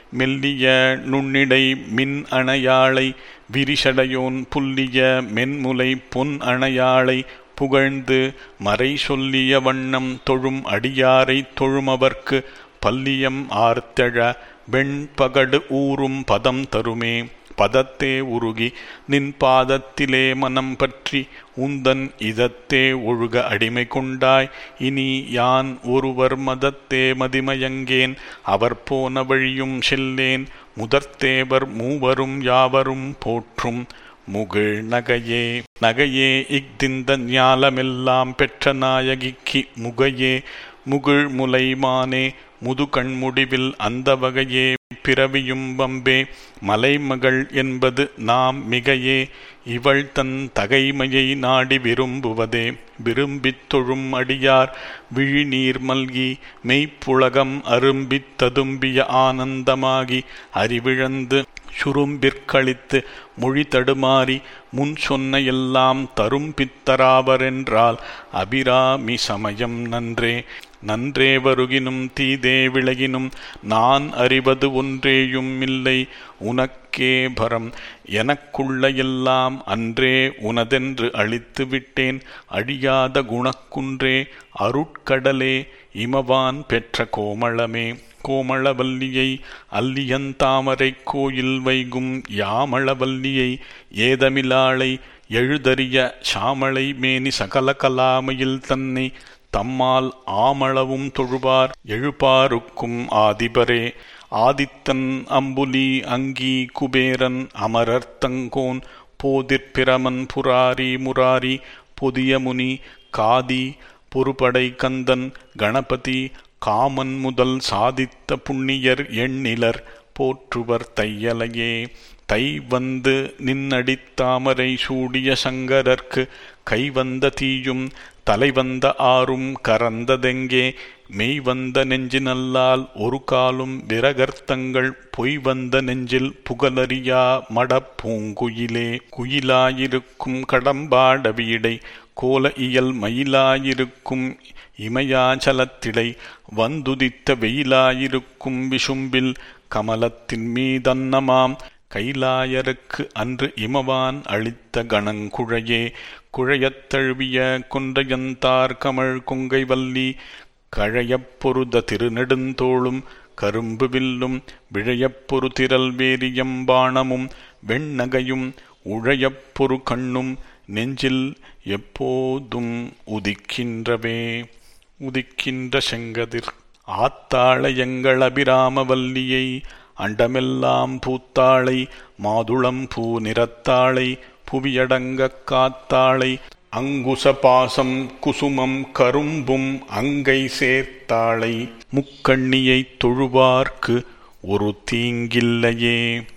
மெல்லிய நுண்ணிடை மின் அணையாளை விரிசடையோன் புல்லிய மென்முலை பொன் அணையாளை புகழ்ந்து மறை சொல்லிய வண்ணம் தொழும் அடியாரைத் தொழுமவர்க்கு பல்லியம் ஆர்த்தெழ வெண்பகடு ஊறும் பதம் தருமே பதத்தே உருகி நின் பாதத்திலே மனம் பற்றி உந்தன் இதத்தே ஒழுக அடிமை கொண்டாய் இனி யான் ஒருவர் மதத்தே மதிமயங்கேன் அவர் போன வழியும் செல்லேன் முதற்தேவர் மூவரும் யாவரும் போற்றும் முகிழ் நகையே நகையே இஃதிந்த ஞாலமெல்லாம் பெற்ற நாயகிக்கு முகையே முகிழ் முலைமானே முதுகண்முடிவில் அந்த வகையே பிறவியும் வம்பே மலைமகள் என்பது நாம் மிகையே இவள் தன் தகைமையை நாடி விரும்புவதே விரும்பித் தொழும் அடியார் விழிநீர் மல்கி மெய்ப்புலகம் அரும்பித் ததும்பிய ஆனந்தமாகி அறிவிழந்து சுரும்பிற்கழித்து மொழி தடுமாறி முன் சொன்ன எல்லாம் தரும் பித்தராவரென்றால் அபிராமி சமயம் நன்றே நன்றே வருகினும் தீதே விலகினும் நான் அறிவது ஒன்றேயும் இல்லை உனக்கே பரம் எனக்குள்ள எல்லாம் அன்றே உனதென்று அழித்து விட்டேன் அழியாத குணக்குன்றே அருட்கடலே இமவான் பெற்ற கோமளமே கோமளவல்லியை அல்லியந்தாமரை கோயில் வைகும் யாமளவல்லியை ஏதமிலாளை எழுதறிய சாமளை மேனி சகல கலாமையில் தன்னை தம்மால் ஆமளவும் தொழுவார் எழுபாருக்கும் ஆதிபரே ஆதித்தன் அம்புலி அங்கி குபேரன் அமரர்த்தங்கோன் போதிற்பிரமன் புராரி முராரி பொதியமுனி காதி பொறுபடை கந்தன் கணபதி காமன் முதல் சாதித்த புண்ணியர் எண்ணிலர் போற்றுவர் தையலையே தை வந்து நின்னடித்தாமரை சூடிய சங்கரர்க்கு கைவந்த தீயும் தலைவந்த ஆறும் கறந்ததெங்கே மெய் வந்த நெஞ்சினல்லால் ஒரு காலும் விரகர்த்தங்கள் பொய் வந்த நெஞ்சில் புகழறியா மடப்பூங்குயிலே குயிலாயிருக்கும் கடம்பாட வீடை கோல இயல் மயிலாயிருக்கும் இமயாச்சலத்திடை வந்துதித்த வெயிலாயிருக்கும் விசும்பில் கமலத்தின் மீதன்னமாம் கைலாயருக்கு அன்று இமவான் அளித்த கணங்குழையே குழையத் தழுவிய கொன்றையந்தார் கமழ் கொங்கை வல்லி கழையப் பொருத திருநெடுந்தோளும் கரும்பு வில்லும் விழையப் பொரு திரள் வேரியம்பாணமும் வெண்ணகையும் உழையப் பொரு கண்ணும் நெஞ்சில் எப்போதும் உதிக்கின்றவே உதிக்கின்ற செங்கதிர் ஆத்தாள எங்கள் அபிராமவல்லியை அண்டமெல்லாம் பூத்தாளை மாதுளம் பூ நிறத்தாளை புவியடங்கக் காத்தாளை அங்குச பாசம் குசுமம் கரும்பும் அங்கை சேர்த்தாளை முக்கண்ணியைத் தொழுவார்க்கு ஒரு தீங்கில்லையே